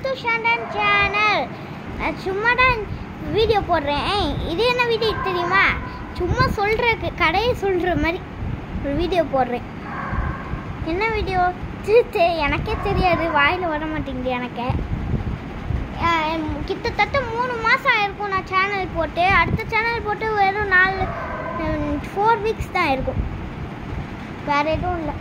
to ஷண்டன் channel நான் சும்மா தான் வீடியோ போடுறேன் இது என்ன வீடியோ தெரியுமா சும்மா சொல்கிறக்கு கடையை சொல்கிற மாதிரி ஒரு வீடியோ போடுறேன் என்ன வீடியோ எனக்கே தெரியாது வாயில் வர மாட்டேங்குது எனக்கு அஹ் கிட்டத்தட்ட மூணு மாதம் ஆயிருக்கும் நான் சேனல் போட்டு அடுத்த சேனல் போட்டு வெறும் நாலு ஃபோர் வீக்ஸ் தான் இருக்கும் வேற எதுவும் இல்லை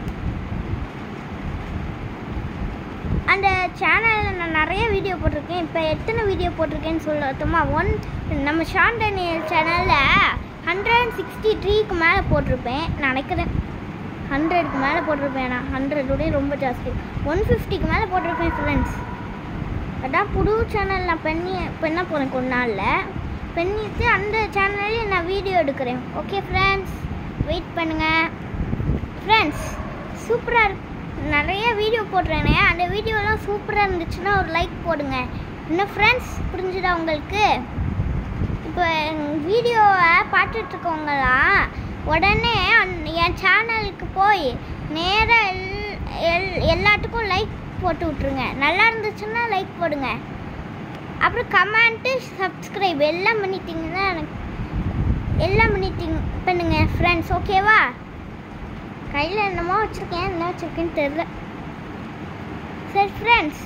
அந்த சேனலில் நான் நிறைய வீடியோ போட்டிருக்கேன் இப்போ எத்தனை வீடியோ போட்டிருக்கேன்னு சொல்லட்டுமா ஒன் நம்ம ஷான் டேனியல் சேனலில் ஹண்ட்ரட் அண்ட் சிக்ஸ்டி த்ரீக்கு மேலே போட்டிருப்பேன் நினைக்கிறேன் ஹண்ட்ரடுக்கு மேலே போட்டிருப்பேன் நான் ஹண்ட்ரடோடய ரொம்ப ஜாஸ்தி ஒன் ஃபிஃப்டிக்கு மேலே போட்டிருப்பேன் ஃப்ரெண்ட்ஸ் அதான் புது சேனல் நான் பண்ணி பண்ண போகிறேன் கொஞ்ச நாளில் பண்ணிட்டு அந்த சேனல்லே நான் வீடியோ எடுக்கிறேன் ஓகே ஃப்ரெண்ட்ஸ் வெயிட் பண்ணுங்கள் ஃப்ரெண்ட்ஸ் சூப்பராக இருக்கு நிறைய வீடியோ போடுறேனே அந்த வீடியோலாம் சூப்பராக இருந்துச்சுன்னா ஒரு லைக் போடுங்க இன்னும் ஃப்ரெண்ட்ஸ் புரிஞ்சுதா உங்களுக்கு இப்போ வீடியோவை பார்த்துட்ருக்கவங்களாம் உடனே அந்- என் சேனலுக்கு போய் நேராக எல் எல் எல்லாத்துக்கும் லைக் போட்டு விட்ருங்க நல்லா இருந்துச்சுன்னா லைக் போடுங்க அப்புறம் கமெண்ட்டு சப்ஸ்கிரைப் எல்லாம் பண்ணிட்டீங்கன்னா எனக்கு எல்லாம் பண்ணிட்டீங்க பண்ணுங்க ஃப்ரெண்ட்ஸ் ஓகேவா கையில் என்னமோ வச்சுருக்கேன் என்ன வச்சுருக்கேன்னு தெரில சரி ஃப்ரெண்ட்ஸ்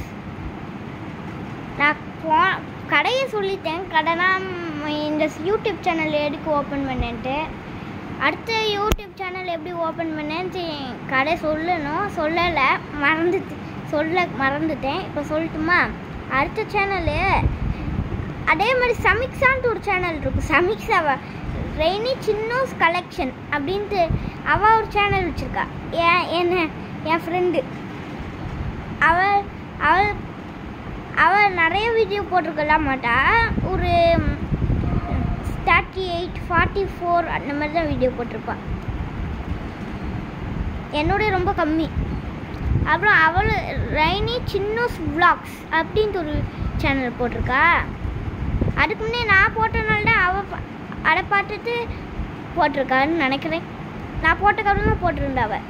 நான் போ கடையை சொல்லிட்டேன் கடைனா ம், இந்த யூடியூப் சேனல் எதுக்கு ஓப்பன் பண்ணேன்ட்டு அடுத்த யூடியூப் சேனல் எப்படி ஓப்பன் பண்ணேன்னு தெ- கடை சொல்லணும் சொல்லலை மறந்துட்டு சொல்ல மறந்துட்டேன் இப்போ சொல்லட்டுமா அடுத்த சேனலு அதே மாதிரி சமிக்ஸான்ட்டு ஒரு சேனல் இருக்கும் சமிக்ஸாவா ரெய்னி சின்னோஸ் கலெக்ஷன் அப்படின்ட்டு அவள் ஒரு சேனல் வச்சுருக்கா ஏன் என்ன என் ஃப்ரெண்டு அவள் அவள் அவள் நிறைய வீடியோ போட்டிருக்கலாம் மாட்டா ஒரு தேர்ட்டி எயிட் ஃபார்ட்டி ஃபோர் அந்த மாதிரி தான் வீடியோ போட்டிருப்பா என்னோட ரொம்ப கம்மி அப்புறம் அவள் ரைனி சின்னோஸ் vlogs அப்படின்ட்டு ஒரு சேனல் போட்டிருக்கா அதுக்கு முன்னே நான் போட்டனால தான் அவள் பா- அதை பார்த்துட்டு போட்டிருக்கான்னு நினைக்கிறேன் நான் போட்டக்கப்புறம் தான் போட்டிருந்தா அவள்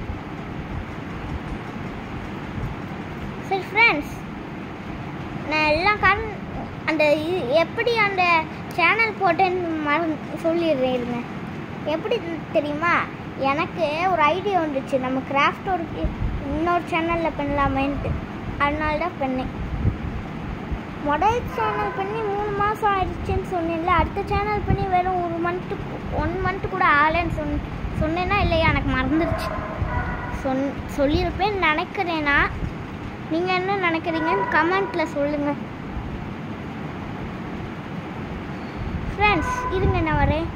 சரி ஃப்ரெண்ட்ஸ் நான் எல்லாம் கண் அந்த இது- எப்படி அந்த சேனல் போட்டேன்னு மறந்து சொல்லிடுறேன் இருங்க எப்படி தெரியுமா எனக்கு ஒரு ஐடியா வந்துச்சு நம்ம கிராஃப்ட் ஒரு இன்னொரு சேனலில் பண்ணலாமேன்ட்டு அதனால தான் பண்ணேன் முதல் சேனல் பண்ணி மூணு மாதம் ஆயிடுச்சுன்னு சொன்னேன்ல அடுத்த சேனல் பண்ணி வெறும் ஒரு மந்த்து ஒன் மந்த்து கூட ஆகலைன்னு சொன் சொன்னேன்னா இல்லையா எனக்கு மறந்துடுச்சு சொன் சொல்லியிருப்பேன்னு நினைக்கிறேன்னா நீங்கள் என்ன நினைக்கிறீங்கன்னு கமெண்ட்டில் சொல்லுங்கள் ஃப்ரெண்ட்ஸ் இருங்க நான் வரேன்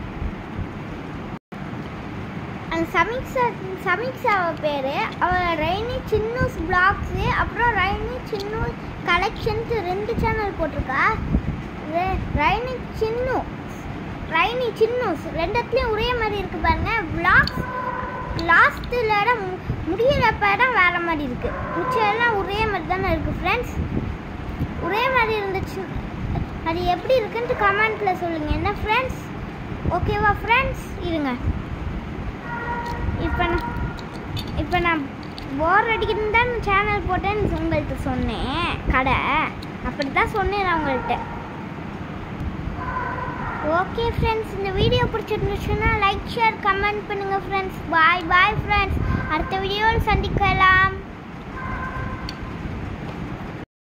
அந்த சமீக்ஷா சமீக்ஷாவை பேர் அவள் ரைனி சின்னூஸ் பிளாக்ஸு அப்புறம் ரைனி சின்னூஸ் கலெக்ஷன்ஸ் ரெண்டு சேனல் போட்டிருக்கா ரெ- ரைனி சின்னு ரைனி சின்னூஸ் ரெண்டுத்துலேயும் ஒரே மாதிரி இருக்கு பாருங்க பிளாக்ஸ் லாஸ்ட்டில் முடியிறப்ப தான் வேற மாதிரி இருக்கு மிச்சம் எல்லாம் ஒரே மாதிரி தானே இருக்கு ஃப்ரெண்ட்ஸ் ஒரே மாதிரி இருந்துச்சு அது எப்படி இருக்குன்ட்டு கமெண்ட்ல சொல்லுங்க என்ன ஃப்ரெண்ட்ஸ் ஓகேவா ஃப்ரெண்ட்ஸ் இருங்க இப்போ நான் இப்போ நான் போர் அடிக்கிறது தான் சேனல் போட்டேன்னு உங்கள்கிட்ட சொன்னேன் கடை அப்படி தான் சொன்னேன் நான் உங்கள்கிட்ட ஓகே ஃப்ரெண்ட்ஸ் இந்த வீடியோ பிடிச்சிருந்துச்சுன்னா லைக் ஷேர் கமெண்ட் பண்ணுங்கள் ஃப்ரெண்ட்ஸ் பாய் பாய் ஃப்ரெண்ட்ஸ் அடுத்த வீடியோவில் சந்திக்கலாம்